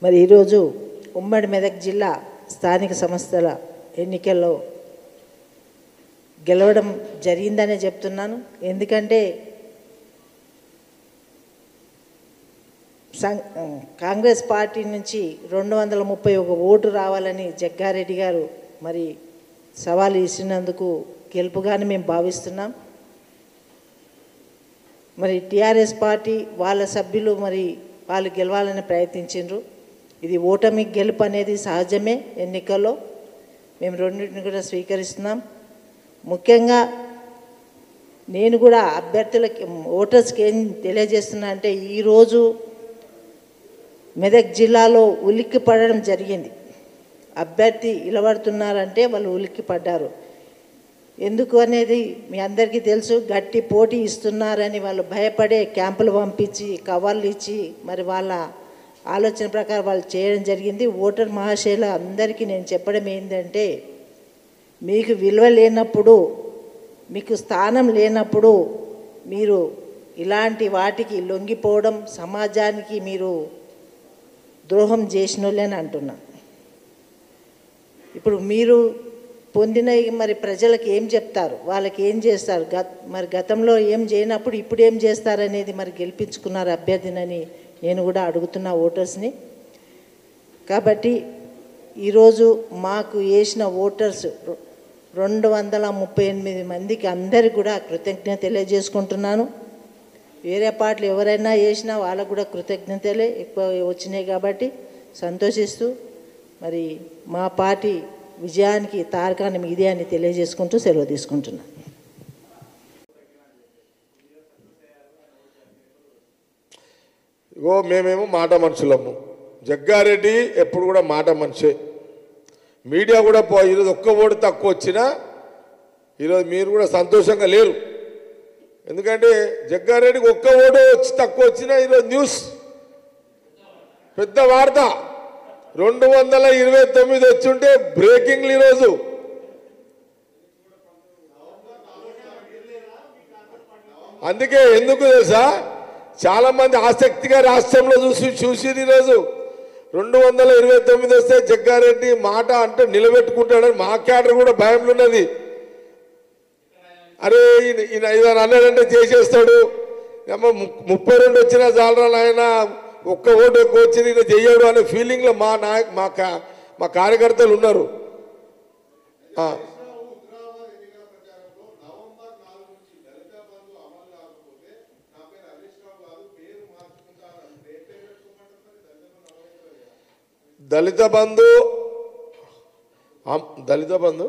మరి ఈరోజు ఉమ్మడి మెదక్ జిల్లా స్థానిక సంస్థల ఎన్నికల్లో గెలవడం జరిగిందనే చెప్తున్నాను ఎందుకంటే సం- కాంగ్రెస్ పార్టీ నుంచి రెండు వందల ముప్పై ఒక ఓటు రావాలని జగ్గారెడ్డి గారు మరి సవాలు ఇచ్చినందుకు గెలుపుగానే మేము భావిస్తున్నాం మరి టీఆర్ఎస్ పార్టీ వాళ్ళ సభ్యులు మరి వాళ్ళు గెలవాలని ప్రయత్నించారు ఇది ఓటమి గెలుపు అనేది సహజమే ఎన్నికల్లో మేము రెండింటిని కూడా స్వీకరిస్తున్నాం ముఖ్యంగా నేను కూడా అభ్యర్థులకి ఓటర్స్కి ఏం తెలియజేస్తున్నా అంటే ఈరోజు మెదక్ జిల్లాలో ఉలిక్కి పడడం జరిగింది అభ్యర్థి ఇలబడుతున్నారంటే వాళ్ళు ఉలిక్కి పడ్డారు ఎందుకు అనేది మీ అందరికీ తెలుసు గట్టి పోటీ ఇస్తున్నారని వాళ్ళు భయపడే క్యాంపులు పంపించి కవర్లు ఇచ్చి మరి వాళ్ళ ఆలోచన ప్రకారం వాళ్ళు చేయడం జరిగింది ఓటర్ మహాశయుల అందరికీ నేను చెప్పడం ఏంటంటే మీకు విలువ లేనప్పుడు మీకు స్థానం లేనప్పుడు మీరు ఇలాంటి వాటికి లొంగిపోవడం సమాజానికి మీరు ద్రోహం చేసిన వాళ్ళని అంటున్నా ఇప్పుడు మీరు పొందిన మరి ప్రజలకు ఏం చెప్తారు వాళ్ళకి ఏం చేస్తారు గత మరి గతంలో ఏం చేయనప్పుడు ఇప్పుడు ఏం చేస్తారనేది మరి గెలిపించుకున్నారు అభ్యర్థినని నేను కూడా అడుగుతున్నా ఓటర్స్ని కాబట్టి ఈరోజు మాకు వేసిన ఓటర్స్ రె- రెండు వందల ముప్పై ఎనిమిది మందికి అందరికి కూడా కృతజ్ఞత తెలియజేసుకుంటున్నాను వేరే పాటలు ఎవరైనా వేసినా వాళ్ళకు కూడా కృతజ్ఞతలే ఎక్కువ వచ్చినాయి కాబట్టి సంతోషిస్తూ మరి మా పార్టీ విజయానికి తారకాన్ని ఇదే అని తెలియజేసుకుంటూ సెలవు తీసుకుంటున్నాను ఇగో మేమేమో మాట మనుషులము జగ్గారెడ్డి ఎప్పుడు కూడా మాట మనిషే మీడియా కూడా పో ఈరోజు ఒక్క ఓటు తక్కువ వచ్చినా ఈరోజు మీరు కూడా సంతోషంగా లేరు ఎందుకంటే జగ్గారెడ్డికి ఒక్క ఓటు వచ్చి తక్కువ వచ్చినా ఈరోజు న్యూస్ పెద్ద వార్త రెండు వందల ఇరవై తొమ్మిది వచ్చుంటే బ్రేకింగ్లు ఈరోజు అందుకే ఎందుకు తెలుసా చాలా మంది ఆసక్తిగా రాష్ట్రంలో చూసి చూసి ఈరోజు రెండు వందల ఇరవై తొమ్మిది వస్తే జగ్గారెడ్డి మాట అంటే నిలబెట్టుకుంటాడని మా క్యాడర్ కూడా భయంలో ఉన్నది అరే ఈయన ఈయన ఐదారు అన్నాడంటే చేసేస్తాడు ఏమో ము- ముప్పై రెండు వచ్చినా చాలరా ఆయన ఒక్క ఓటు ఎక్కువ వచ్చింది ఈయన చెయ్యడు అనే ఫీలింగ్లో మా నాయక్ మా కా- మా కార్యకర్తలు ఉన్నారు ఆ. దళిత బంధు అమ్- దళిత బంధు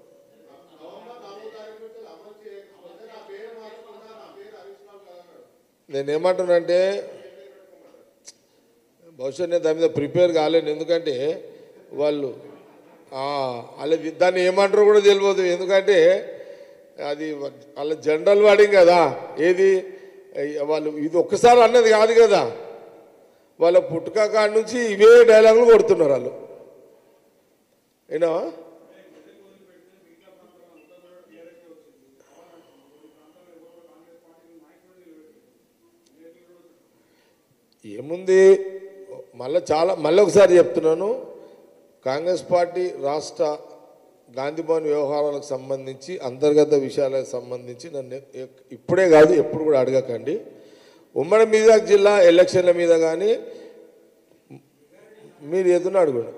నేనేమంటున్నానంటే బహుశా నేను దాని మీద ప్రిపేర్ కాలేను ఎందుకంటే వాళ్ళు ఆ, వాళ్ళ దాన్ని ఏమంటారో కూడా తెలియదు ఎందుకంటే అది వాళ్ళ జనరల్ వాడింగ్ కదా ఏది ఏ- వాళ్ళు ఇది ఒక్కసారి అన్నది కాదు కదా వాళ్ళ పుట్టుక కాడ నుంచి ఇవే డైలాగులు కొడుతున్నారు వాళ్ళు అయినా ఏముంది మళ్ళీ చాలా మళ్ళీ ఒకసారి చెప్తున్నాను కాంగ్రెస్ పార్టీ రాష్ట్ర గాంధీభవన్ వ్యవహారాలకు సంబంధించి అంతర్గత విషయాలకు సంబంధించి నన్ను ఎ- ఇప్పుడే కాదు ఎప్పుడు కూడా అడగకండి ఉమ్మడి మెదక్ జిల్లా ఎలక్షన్ల మీద కానీ మీరు ఏదైనా అడగండి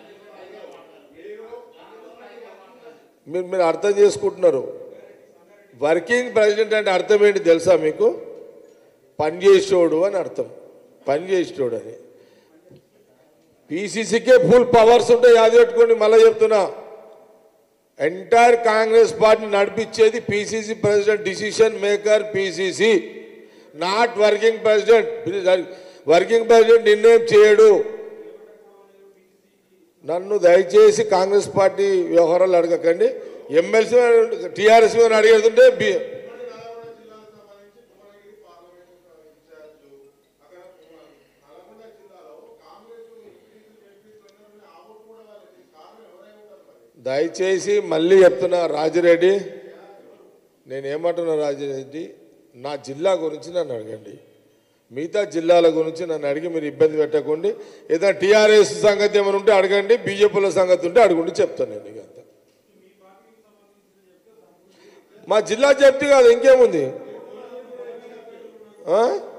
మీరు మీరు అర్థం చేసుకుంటున్నారు వర్కింగ్ ప్రెసిడెంట్ అంటే అర్థం ఏంటి తెలుసా మీకు పని చేసేవాడు అని అర్థం పని చేసేటోడు అని పీసీసీకే ఫుల్ పవర్స్ ఉంటాయి అది పెట్టుకోండి మళ్ళీ చెప్తున్నా ఎంటైర్ కాంగ్రెస్ పార్టీ నడిపించేది PCC president decision maker PCC not working president working president నిర్ణయం చేయడు నన్ను దయచేసి కాంగ్రెస్ పార్టీ వ్యవహారాలు అడగకండి ఎమ్మెల్సీ టీఆర్ఎస్ మీద అడిగేస్తుంటే బి దయచేసి మళ్ళీ చెప్తున్నా రాజిరెడ్డి నేను ఏమంటున్నా రాజిరెడ్డి నా జిల్లా గురించి నన్ను అడగండి మిగతా జిల్లాల గురించి నన్ను అడిగి మీరు ఇబ్బంది పెట్టకండి ఏదైనా టీఆర్ఎస్ సంగతి ఏమైనా ఉంటే అడగండి బీజేపీల సంగతి ఉంటే అడగండి చెప్తాను నేను ఇక అంతా మా జిల్లా చెప్తే కాదు ఇంకేముంది ఆ?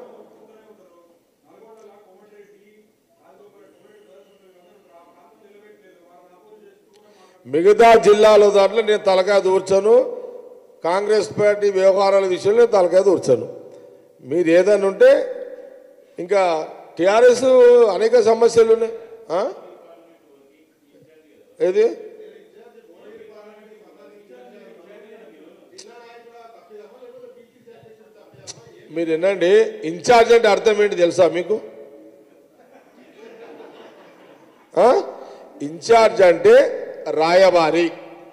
మిగతా జిల్లాల దాంట్లో నేను తలకాయ దూర్చను కాంగ్రెస్ పార్టీ వ్యవహారాల విషయంలో నేను తలకాయ దూర్చను మీరు ఏదైనా ఉంటే ఇంకా టిఆర్ఎస్ అనేక సమస్యలు ఉన్నాయి ఆ? ఏది మీరు వినండి ఇన్ఛార్జ్ అంటే అర్థం ఏంటి తెలుసా మీకు ఆ? ఇన్ఛార్జ్ అంటే రాయబారి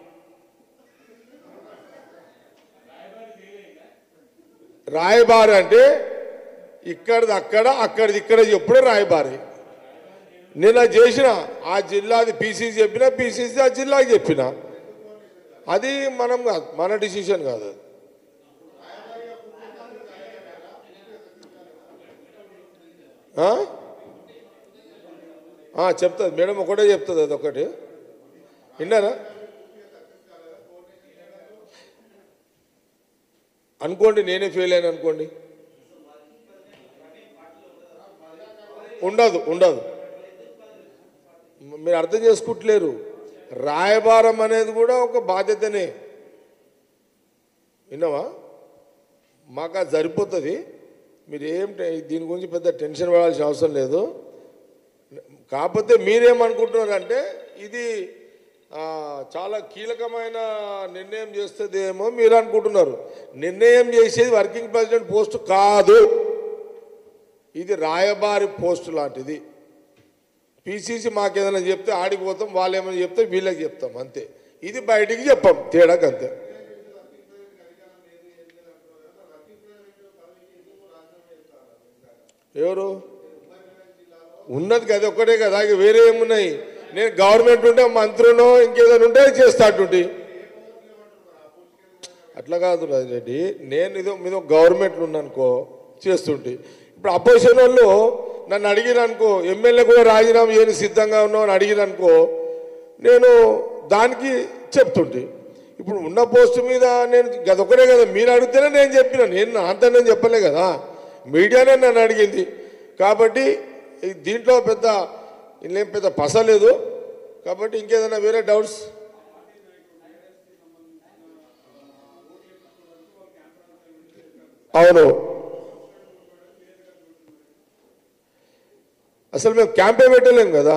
రాయబారి అంటే ఇక్కడిది అక్కడ అక్కడిది ఇక్కడ ఎప్పుడో రాయబారి నేను అది చేసిన ఆ జిల్లాది పీసీసీ చెప్పిన పీసీసీ ఆ జిల్లాకి చెప్పిన అది మనం కాదు మన డిసిషన్ కాదు అది ఆ? ఆ, చెప్తుంది మేడం ఒకటే చెప్తుంది అది ఒకటి విన్నారా అనుకోండి నేనే ఫెయిల్ అయినా అనుకోండి ఉండదు ఉండదు మీరు అర్థం చేసుకుంటలేరు రాయబారం అనేది కూడా ఒక బాధ్యతనే విన్నావా మాకు అది సరిపోతుంది మీరు ఏం టె- దీని గురించి పెద్ద టెన్షన్ పడాల్సిన అవసరం లేదు కాకపోతే మీరేమనుకుంటున్నారంటే ఇది ఆ, చాలా కీలకమైన నిర్ణయం చేస్తుందేమో మీరు అనుకుంటున్నారు నిర్ణయం చేసేది వర్కింగ్ ప్రెసిడెంట్ పోస్ట్ కాదు ఇది రాయబారి పోస్ట్ లాంటిది పిసిసి మాకేదైనా చెప్తే ఆడికి పోతాం వాళ్ళు ఏమైనా చెప్తే వీళ్ళకి చెప్తాం అంతే ఇది బయటికి చెప్పాం తేడాకి అంతే ఎవరు ఉన్నది కదా ఒక్కటే కదా ఇక వేరే ఏమున్నాయి నేను గవర్నమెంట్ ఉంటే మంత్రులు ఇంకేదైనా ఉంటే చేస్తాటుంటి అట్లా కాదు రాజిరెడ్డి నేను ఇదో మీద గవర్నమెంట్ ఉన్నానుకో చేస్తుంటే ఇప్పుడు అపోజిషన్ వాళ్ళు నన్ను అడిగిన అనుకో ఎమ్మెల్యే కూడా రాజీనామా చేయని సిద్ధంగా ఉన్నావు అని అడిగిన అనుకో నేను దానికి చెప్తుంటే ఇప్పుడు ఉన్న పోస్ట్ మీద నేను గదొక్కడే కదా మీరు అడిగితేనే నేను చెప్పిన నేను అంతా నేను చెప్పలే కదా మీడియానే నన్ను అడిగింది కాబట్టి ఈ దీంట్లో పెద్ద ఇంకేం పెద్ద పస లేదు కాబట్టి ఇంకేదైనా వేరే డౌట్స్ అవును అసలు మేము క్యాంపే పెట్టలేం కదా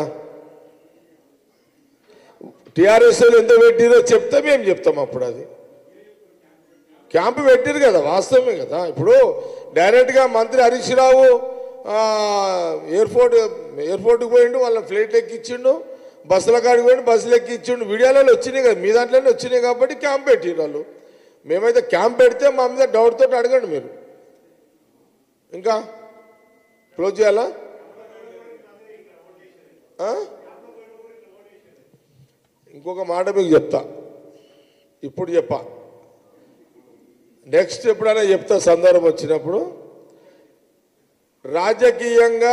టీఆర్ఎస్ ఎంత పెట్టిరో చెప్తే మేము చెప్తాం అప్పుడు అది క్యాంపు పెట్టారు కదా వాస్తవమే కదా ఇప్పుడు డైరెక్ట్గా మంత్రి హరీష్ రావు ఆ, ఎయిర్పోర్ట్ ఎయిర్పోర్ట్కి పోయిండు వాళ్ళ ఫ్లైట్ ఎక్కిచ్చిండు బస్సుల కాడికి పోయిండు బస్సులు ఎక్కిచ్చిండు వీడియోలలో వచ్చినాయి కదా మీ దాంట్లోనే వచ్చినాయి కాబట్టి క్యాంప్ పెట్టిరు వాళ్ళు మేమైతే క్యాంప్ పెడితే మా మీద డౌట్ తోటి అడగండి మీరు ఇంకా క్లోజ్ చేయాలా ఆ? ఇంకొక మాట మీకు చెప్తా ఇప్పుడు చెప్పా నెక్స్ట్ ఎప్పుడైనా చెప్తా సందర్భం వచ్చినప్పుడు రాజకీయంగా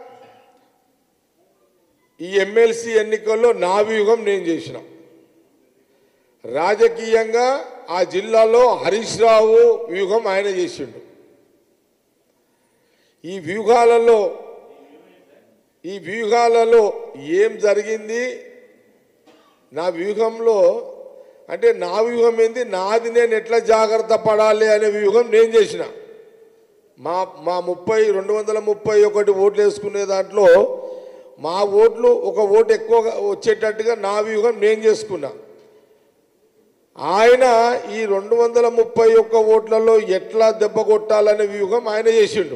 ఈ ఎమ్మెల్సీ ఎన్నికల్లో నా వ్యూహం నేను చేసిన రాజకీయంగా ఆ జిల్లాలో హరీష్ రావు వ్యూహం ఆయన చేసిండు ఈ వ్యూహాలలో ఈ వ్యూహాలలో ఏం జరిగింది నా వ్యూహంలో అంటే నా వ్యూహం ఏంది నాది నేను ఎట్లా జాగ్రత్త పడాలి అనే వ్యూహం నేను చేసిన మా మా ముప్పై రెండు వందల ముప్పై ఒకటి ఓట్లు వేసుకునే దాంట్లో మా ఓట్లు ఒక ఓటు ఎక్కువగా వచ్చేటట్టుగా నా వ్యూహం నేను చేసుకున్నా ఆయన ఈ రెండు వందల ముప్పై ఒక్క ఓట్లలో ఎట్లా దెబ్బ కొట్టాలనే వ్యూహం ఆయన చేసిండు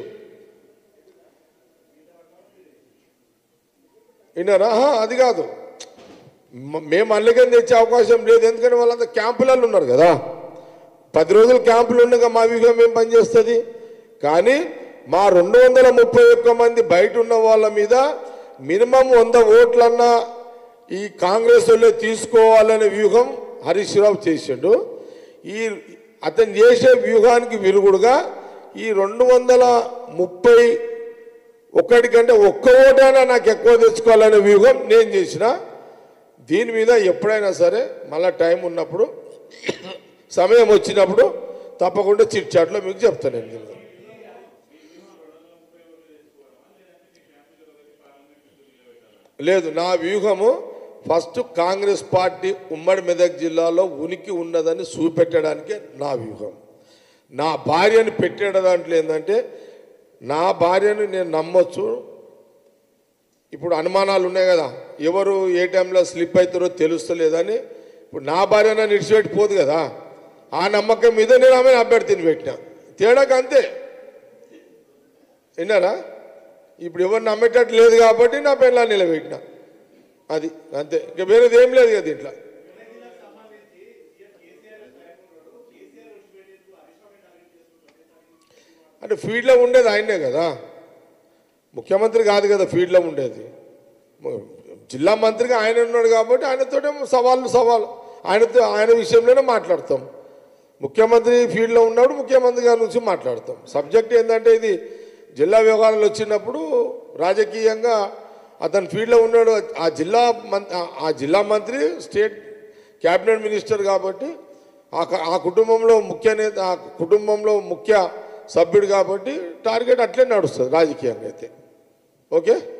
విన్నారా ఆహా, అది కాదు మ- మేము అల్లకని తెచ్చే అవకాశం లేదు ఎందుకంటే వాళ్ళంతా క్యాంపులలో ఉన్నారు కదా పది రోజులు క్యాంపులు ఉండగా మా వ్యూహం ఏం పనిచేస్తుంది కానీ మా రెండు వందల ముప్పై ఒక్క మంది బయట ఉన్న వాళ్ళ మీద మినిమం వంద ఓట్లన్నా ఈ కాంగ్రెస్ వాళ్ళే తీసుకోవాలనే వ్యూహం హరీష్ రావు చేసిండు ఈ అతను చేసే వ్యూహానికి విరుగుడుగా ఈ రెండు వందల ముప్పై ఒక్కటి కంటే ఒక్క ఓటైనా నాకు ఎక్కువ తెచ్చుకోవాలనే వ్యూహం నేను చేసిన దీని మీద ఎప్పుడైనా సరే మళ్ళీ టైం ఉన్నప్పుడు సమయం వచ్చినప్పుడు తప్పకుండా చిట్ చాట్లో మీకు చెప్తాను నేను దీని మీద. లేదు నా వ్యూహము ఫస్ట్ కాంగ్రెస్ పార్టీ ఉమ్మడి మెదక్ జిల్లాలో ఉనికి ఉన్నదని చూపెట్టడానికే నా వ్యూహం నా భార్యను పెట్టే దాంట్లో ఏంటంటే నా భార్యను నేను నమ్మొచ్చు ఇప్పుడు అనుమానాలు ఉన్నాయి కదా ఎవరు ఏ టైంలో స్లిప్ అవుతారో తెలుస్తలేదని ఇప్పుడు నా భార్య నన్ను ఇడిచిపెట్టిపోదు కదా ఆ నమ్మకం మీద నేను ఆమెను అభ్యర్థిని పెట్టిన తేడాకి అంతే విన్నారా ఇప్పుడు ఎవరు నమ్మేటట్టు లేదు కాబట్టి నా పెళ్ళ నిలబెట్టిన అది అంతే ఇంకా వేరేది ఏం లేదు కదా దీంట్లో అంటే ఫీల్డ్లో ఉండేది ఆయనే కదా ముఖ్యమంత్రి కాదు కదా ఫీల్డ్లో ఉండేది ము- జిల్లా మంత్రిగా ఆయన ఉన్నాడు కాబట్టి ఆయనతో సవాళ్ళు సవాలు ఆయనతో ఆయన విషయంలోనే మాట్లాడతాం ముఖ్యమంత్రి ఫీల్డ్లో ఉన్నప్పుడు ముఖ్యమంత్రి గారి నుంచి మాట్లాడతాం సబ్జెక్ట్ ఏంటంటే ఇది జిల్లా వ్యవహారాలు వచ్చినప్పుడు రాజకీయంగా అతను ఫీల్డ్లో ఉన్నాడు ఆ జిల్లా మం- ఆ- ఆ జిల్లా మంత్రి స్టేట్ క్యాబినెట్ మినిస్టర్ కాబట్టి ఆ క- ఆ కుటుంబంలో ముఖ్య నేత ఆ కుటుంబంలో ముఖ్య సభ్యుడు కాబట్టి టార్గెట్ అట్లే నడుస్తుంది రాజకీయంగా అయితే ఓకే